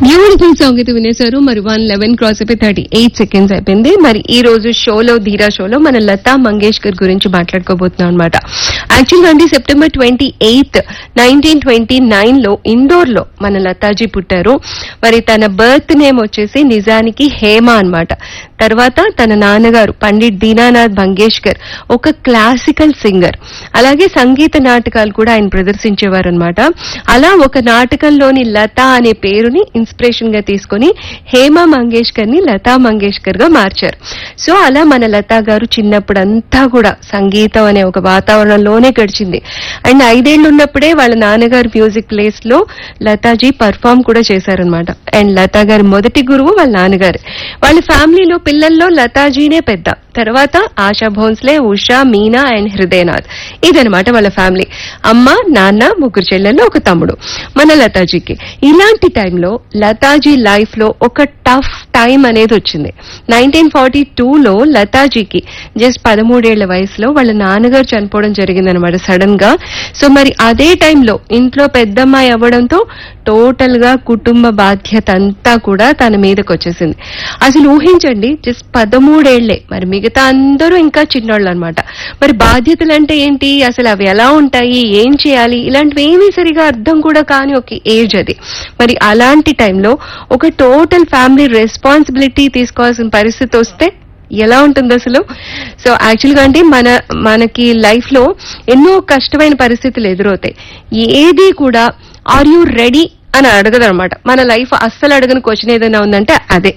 beautiful song అయితే వినేశారు మరి వన్ లెవెన్ క్రాస్ అయిపోయి థర్టీ ఎయిట్ సెకండ్స్ అయిపోయింది మరి ఈ రోజు షోలో ధీరా షోలో మన లతా మంగేష్కర్ గురించి మాట్లాడుకోబోతున్నాం అనమాట యాక్చువల్గా అండి September twenty eighth nineteen twenty nine లో ఇండోర్ లో మన లతాజీ పుట్టారు మరి తన బర్త్ నేమ్ వచ్చేసి నిజానికి హేమ అన్నమాట తర్వాత తన నాన్నగారు పండిట్ దీనానాథ్ మంగేష్కర్ ఒక క్లాసికల్ సింగర్ అలాగే సంగీత నాటకాలు కూడా ఆయన ప్రదర్శించేవారు అనమాట అలా ఒక నాటకంలోని లత అనే పేరుని ఇన్స్పిరేషన్ గా తీసుకొని హేమ మంగేష్కర్ ని లతా మంగేష్కర్ గా మార్చారు సో అలా మన లతా గారు చిన్నప్పుడంతా కూడా సంగీతం అనే ఒక వాతావరణంలోనే గడిచింది అండ్ ఐదేళ్లు ఉన్నప్పుడే వాళ్ళ నాన్నగారు మ్యూజిక్ ప్లేస్ లో లతాజీ పర్ఫామ్ కూడా చేశారనమాట అండ్ లతా గారి మొదటి గురువు వాళ్ళ నాన్నగారు వాళ్ళ ఫ్యామిలీలో పిల్లల్లో లతాజీనే పెద్ద తర్వాత ఆశా భోన్స్లే ఉషా మీనా అండ్ హృదయనాథ్ ఇదనమాట వాళ్ళ ఫ్యామిలీ అమ్మ నాన్న ముగ్గురు చెల్లెళ్ళు ఒక తమ్ముడు మన లతాజీకి ఇలాంటి టైంలో లతాజీ లైఫ్ లో ఒక టఫ్ టైం అనేది వచ్చింది నైన్టీన్ ఫార్టీ టూలో లతాజీకి జస్ట్ పదమూడేళ్ల వయసులో వాళ్ళ నాన్నగారు చనిపోవడం జరిగిందనమాట సడన్ గా సో మరి అదే టైంలో ఇంట్లో పెద్దమ్మాయి అవ్వడంతో టోటల్ గా కుటుంబ బాధ్యత అంతా కూడా తన మీదకి వచ్చేసింది అసలు ఊహించండి జస్ట్ పదమూడేళ్లే మరి మిగతా అందరూ ఇంకా చిన్నోళ్ళు అనమాట మరి బాధ్యతలు అంటే ఏంటి అసలు అవి ఎలా ఉంటాయి ఏం చేయాలి ఇలాంటివి ఏమీ సరిగా అర్థం కూడా కాని ఒక ఏజ్ అది మరి అలాంటి టైంలో ఒక టోటల్ ఫ్యామిలీ రెస్పాన్సిబిలిటీ తీసుకోవాల్సిన పరిస్థితి వస్తే ఎలా ఉంటుంది అసలు సో యాక్చువల్గా అంటే మన మనకి లైఫ్ లో ఎన్నో కష్టమైన పరిస్థితులు ఎదురవుతాయి ఏది కూడా ఆర్ యూ రెడీ అని అడగదు అనమాట మన లైఫ్ అస్సలు అడగని క్వశ్చన్ ఏదైనా ఉందంటే అదే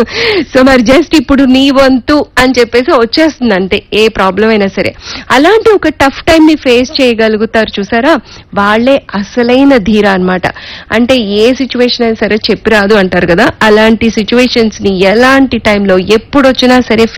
సో మరి జస్ట్ ఇప్పుడు నీ వంతు అని చెప్పేసి వచ్చేస్తుంది అంతే ఏ ప్రాబ్లం అయినా సరే అలాంటి ఒక టఫ్ టైం ని ఫేస్ చేయగలుగుతారు చూసారా వాళ్ళే అసలైన ధీర అన్నమాట అంటే ఏ సిచ్యువేషన్ అయినా సరే చెప్పి రాదు అంటారు కదా అలాంటి సిచ్యువేషన్స్ ని ఎలాంటి టైంలో ఎప్పుడు వచ్చినా సరే